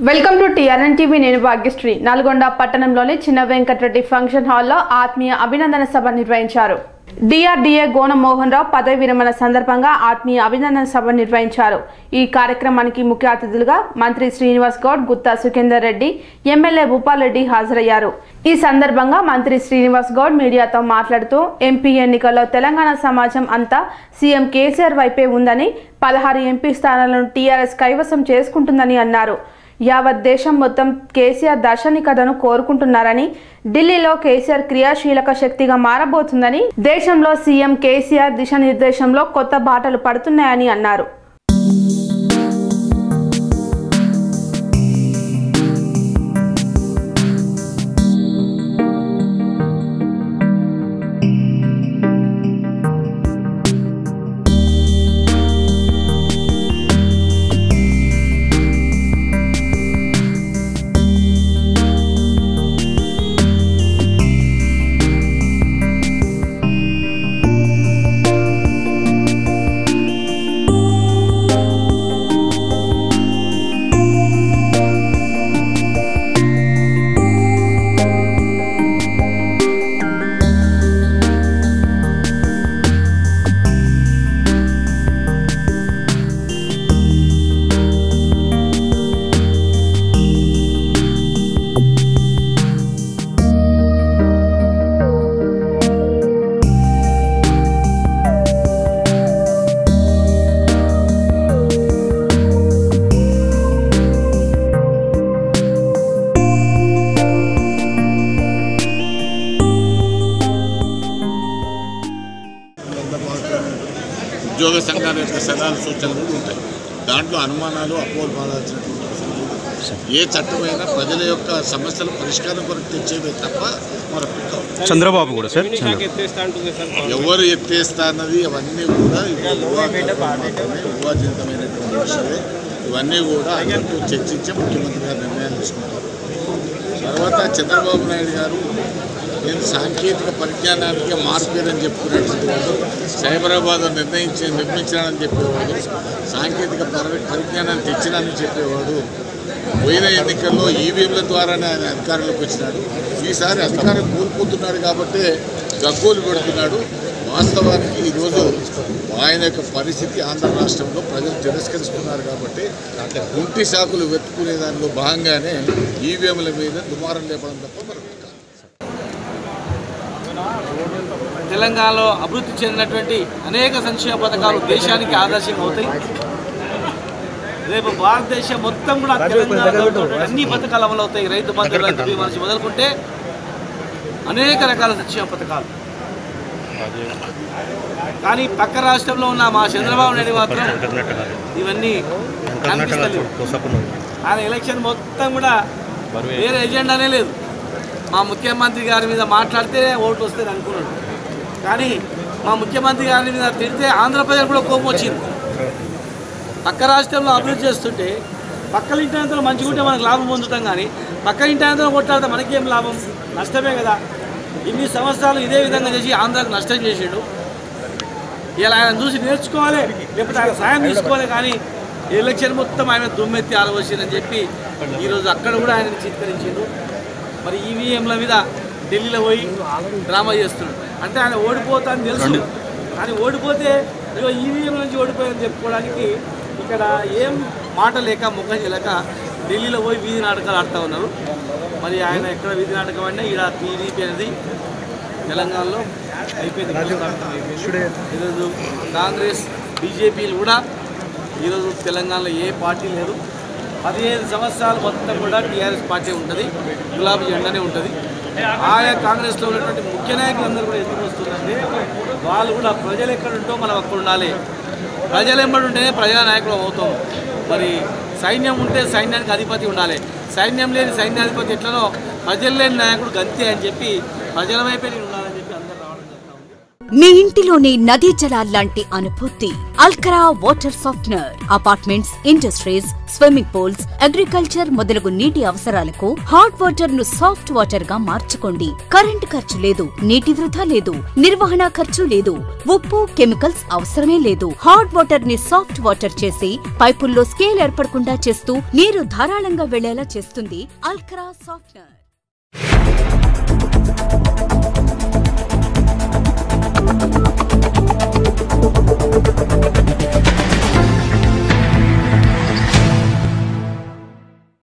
Welcome to TRN TV నేను భాగ్యశ్రీ నల్గొండ పట్టణంలోని చిన్న వెంకటరెడ్డి ఫంక్షన్ హాల్లో ఆత్మీయ అభినందన సభ నిర్వహించారు డిఆర్డీఏ గోన మోహన్ రావు పదవి విరమణ సందర్భంగా ఆత్మీయ అభినందన సభ నిర్వహించారు ఈ కార్యక్రమానికి ముఖ్య అతిథులుగా మంత్రి శ్రీనివాస్ గౌడ్ గుత్తా సుఖేందర్ రెడ్డి ఎమ్మెల్యే భూపాల్ హాజరయ్యారు ఈ సందర్భంగా మంత్రి శ్రీనివాస్ గౌడ్ మీడియాతో మాట్లాడుతూ ఎంపీ ఎన్నికల్లో తెలంగాణ సమాజం అంతా సీఎం కేసీఆర్ వైపే ఉందని పదహారు ఎంపీ స్థానాలను టీఆర్ఎస్ కైవసం చేసుకుంటుందని అన్నారు యావత్ దేశం మొత్తం కేసీఆర్ దార్శనికతను కోరుకుంటున్నారని ఢిల్లీలో కేసీఆర్ క్రియాశీలక శక్తిగా మారబోతుందని దేశంలో సీఎం కేసీఆర్ దిశానిర్దేశంలో కొత్త బాటలు పడుతున్నాయని అన్నారు ఉద్యోగ సంఘాల యొక్క సలహాలు సూచనలు కూడా ఉంటాయి దాంట్లో అనుమానాలు అపోహలు పాడాల్సినటువంటి అవసరం లేదు ఏ చట్టమైనా ప్రజల యొక్క సమస్యల పరిష్కారం కొరకు తెచ్చేవే తప్ప మరొకటి కాదు చంద్రబాబు కూడా సార్ చంద్ర ఎవరు ఎత్తేస్తా అన్నది అవన్నీ కూడా ఊహాజనితమైనటువంటి విషయమే ఇవన్నీ కూడా అందరితో చర్చించే ముఖ్యమంత్రి గారు నిర్ణయాలు తీసుకుంటారు తర్వాత చంద్రబాబు నాయుడు గారు నేను సాంకేతిక పరిజ్ఞానానికి మార్పేదని చెప్పుకునేటువంటి వాడు సైబరాబాద్ నిర్ణయించి నిర్మించానని చెప్పేవాడు సాంకేతిక పరి పరిజ్ఞానాన్ని తెచ్చినానని చెప్పేవాడు పోయిన ఎన్నికల్లో ఈవీఎంల ద్వారానే ఆయన అధికారంలోకి వచ్చినాడు ఈసారి అధికారం కోల్పోతున్నాడు కాబట్టి గగ్గోలు పెడుతున్నాడు వాస్తవానికి ఈరోజు ఆయన యొక్క పరిస్థితి ఆంధ్ర రాష్ట్రంలో ప్రజలు తిరస్కరిస్తున్నారు కాబట్టి గుంటి సాకులు వెతుకునే దానిలో భాగంగానే ఈవీఎంల మీద దుమారం లేపడం తప్ప మరొకటి కాదు తెలంగాణలో అభివృద్ధి చెందినటువంటి అనేక సంక్షేమ పథకాలు దేశానికి ఆదర్శంగా అవుతాయి రేపు భారతదేశం మొత్తం కూడా తెలంగాణలో ఉన్నటువంటి అన్ని పథకాలు అమలు అవుతాయి రైతు బంధు రైతు బీమా నుంచి మొదలుకుంటే అనేక రకాల సంక్షేమ పథకాలు కానీ పక్క రాష్ట్రంలో ఉన్న మా చంద్రబాబు నాయుడు మాత్రం ఇవన్నీ కనిపిస్తలేవు ఆయన ఎలక్షన్ మొత్తం కూడా వేరే ఎజెండానే లేదు మా ముఖ్యమంత్రి గారి మీద మాట్లాడితే ఓటు వస్తుంది అనుకున్నాడు కానీ మా ముఖ్యమంత్రి గారి మీద తిడితే ఆంధ్రప్రదేశ్ కూడా కోపం వచ్చింది పక్క రాష్ట్రంలో అభివృద్ధి చేస్తుంటే పక్కల ఇంటి మంచిగా ఉంటే మనకు లాభం పొందుతాం కానీ పక్క ఇంటి కొట్లాడితే మనకేం లాభం నష్టమే కదా ఇన్ని సంవత్సరాలు ఇదే విధంగా చేసి ఆంధ్రాకు నష్టం చేసాడు ఇలా ఆయన చూసి నేర్చుకోవాలి లేకపోతే ఆయన సాయం తీసుకోవాలి కానీ ఎలక్షన్ మొత్తం ఆయన దుమ్మెత్తి ఆరవచ్చిందని చెప్పి ఈరోజు అక్కడ కూడా ఆయన చిత్కరించిండు మరి ఈవీఎంల మీద ఢిల్లీలో పోయి డ్రామా చేస్తున్నాడు అంటే ఆయన ఓడిపోతా అని తెలుసు కానీ ఓడిపోతే ఇగో ఈవీఎం నుంచి ఓడిపోయాలని చెప్పుకోవడానికి ఇక్కడ ఏం మాట లేక ముఖం చేయలేక ఢిల్లీలో పోయి వీధి నాటకాలు ఆడుతూ ఉన్నారు మరి ఆయన ఎక్కడ వీధి నాటకం అంటే ఈడ టీడీపీ అనేది తెలంగాణలో అయిపోయింది పునఃస్థాపితం అయిపోయింది. ఈరోజు కాంగ్రెస్ బీజేపీలు కూడా ఈరోజు తెలంగాణలో ఏ పార్టీ లేదు పదిహేను సంవత్సరాలు మొత్తం కూడా టీఆర్ఎస్ పార్టీ ఉంటుంది గులాబీ జెండానే ఉంటుంది ఆయా కాంగ్రెస్లో ఉన్నటువంటి ముఖ్య నాయకులందరూ కూడా ఎందుకు వస్తుందంటే వాళ్ళు కూడా ప్రజలు ఎక్కడ ఉంటో మనం అక్కడ ఉండాలి ప్రజలు ఎంబడి ఉంటేనే ప్రజా నాయకులు అవుతాం మరి సైన్యం ఉంటే సైన్యానికి అధిపతి ఉండాలి సైన్యం లేని సైన్యాధిపతి ఎట్లనో ప్రజలు లేని నాయకుడు గంతే అని చెప్పి ప్రజల వైపే నేను ఉండాలని చెప్పి అందరూ రావడం జరుగుతూ ఉంది మీ ఇంటిలోని నదీ జలాల్లాంటి అనుభూతి అల్కరా water softener apartments industries swimming pools agriculture మొదలగు నీటి అవసరాలకు హాట్ వాటర్ ను సాఫ్ట్ వాటర్ గా మార్చుకోండి కరెంట్ ఖర్చు లేదు నీటి వృధా లేదు నిర్వహణ ఖర్చు లేదు ఉప్పు కెమికల్స్ అవసరమే లేదు హాట్ వాటర్ ని సాఫ్ట్ వాటర్ చేసి పైపుల్లో స్కేల్ ఏర్పడకుండా చేస్తూ నీరు ధారాళంగా వెళ్లేలా చేస్తుంది అల్కరా సాఫ్ట్నర్